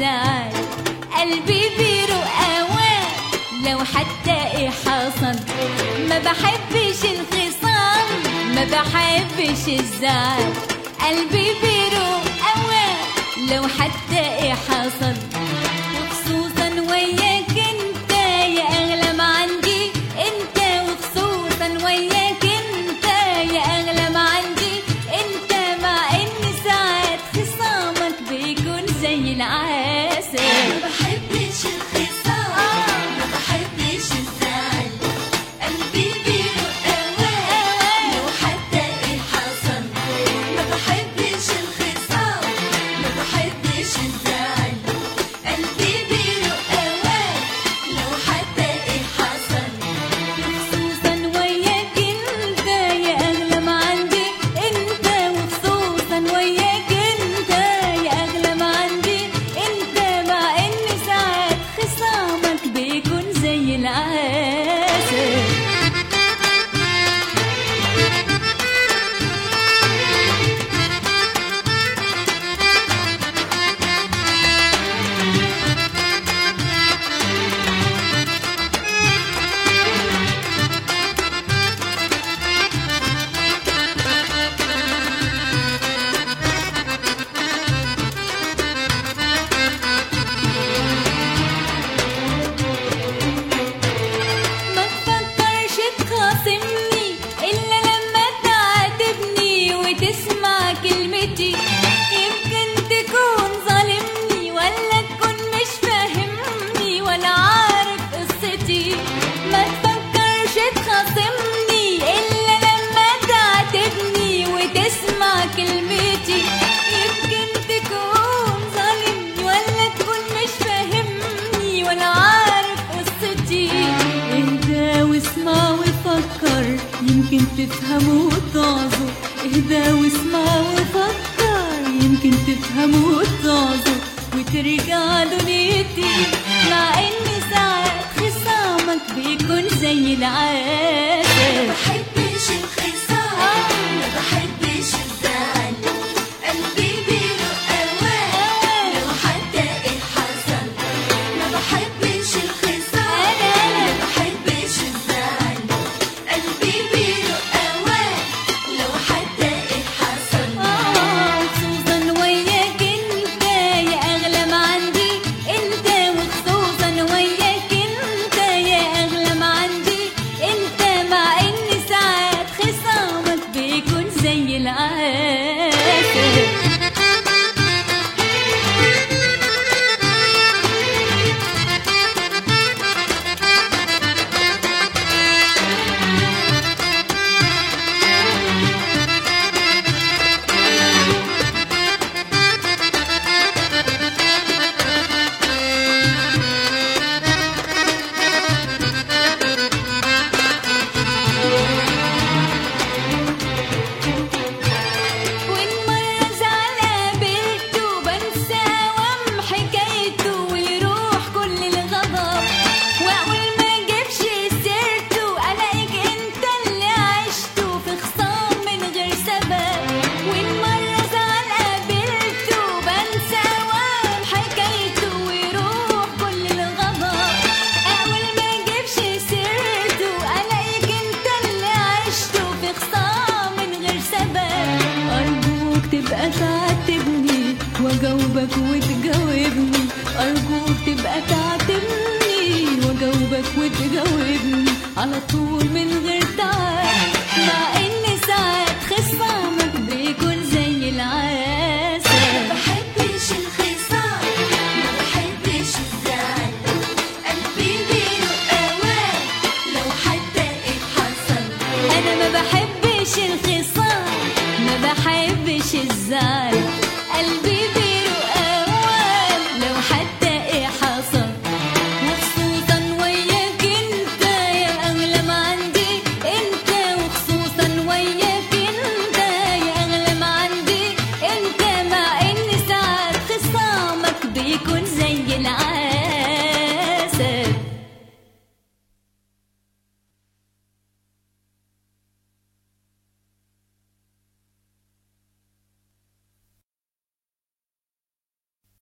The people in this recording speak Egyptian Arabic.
الزعل قلبي بيروق اوام لو حتى ايه حصل ما بحبش الخصام ما بحبش الزعل قلبي بيروق اوام لو حتى ايه حصل وخصوصا وياك انت يا اغلى ما عندي انت وخصوصا وياك انت يا اغلى ما عندي انت مع ان ساعات خصامك بيكون زي العسل ما بحبش الخصام ما بحبش الزعل قلبي بيروق اوام لو حتى ايه حصل ما بحبش الخصام ما بحبش الزعل قلبي بيروق اوام لو حتى ايه حصل خصوصا وياك انت يا اغلى ما عندي انت وخصوصا وياك انت يا اغلى ما عندي انت مع ان ساعات خصامك بيكون زي العسل ما تفكرش تخاصمني إلا لما تعاتبني وتسمع كلمتي يمكن تكون ظالمني ولا تكون مش فاهمني ولا عارف قصتي ما تفكرش تخاصمني إلا لما تعاتبني وتسمع كلمتي يمكن تكون ظالمني ولا تكون مش فاهمني ولا عارف قصتي اهدى واسمع وفكر يمكن تفهم وتعظه اهدى واسمع وفكر يمكن تفهم وتعظه وترجع دنيتي مع ان ساعات خصامك بيكون زي العسل ما بحبش الخصام ما بحبش الزعل قلبي بيروق اوام لو حتى ايه حصل ما بحبش الخصام ما بحبش الزعل قلبي بيروق اوام لو حتى ايه حصل خصوصا وياك انت يا اغلى ما عندي انت وخصوصا وياك انت يا اغلى ما عندي انت مع ان ساعات خصامك بيكون زي العسل وإن مرة زعل قابلته بنسى وام حكايته ويروح كل الغضب وأقول ما أجيبش سيرته ألاقيك أنت اللي عشته في خصام من غير سبب وإن مرة زعل قابلته بنسى وام حكايته ويروح كل الغضب أقول ما أجيبش سيرته ألاقيك أنت اللي عشته في خصام من غير سبب أرجوك تبقى تعاتبني وأجاوبك وتجاوبني أرجوك تبقى تعاتبني وأجاوبك وتجاوبني على طول من غير تعب مع إن ساعات خصامك بيكون زي العسل ما بحبش الخصام ما بحبش الزعل قلبي بيروق اوام لو حتى ايه حصل انا ما بحبش الخصام ما بحبش الزعل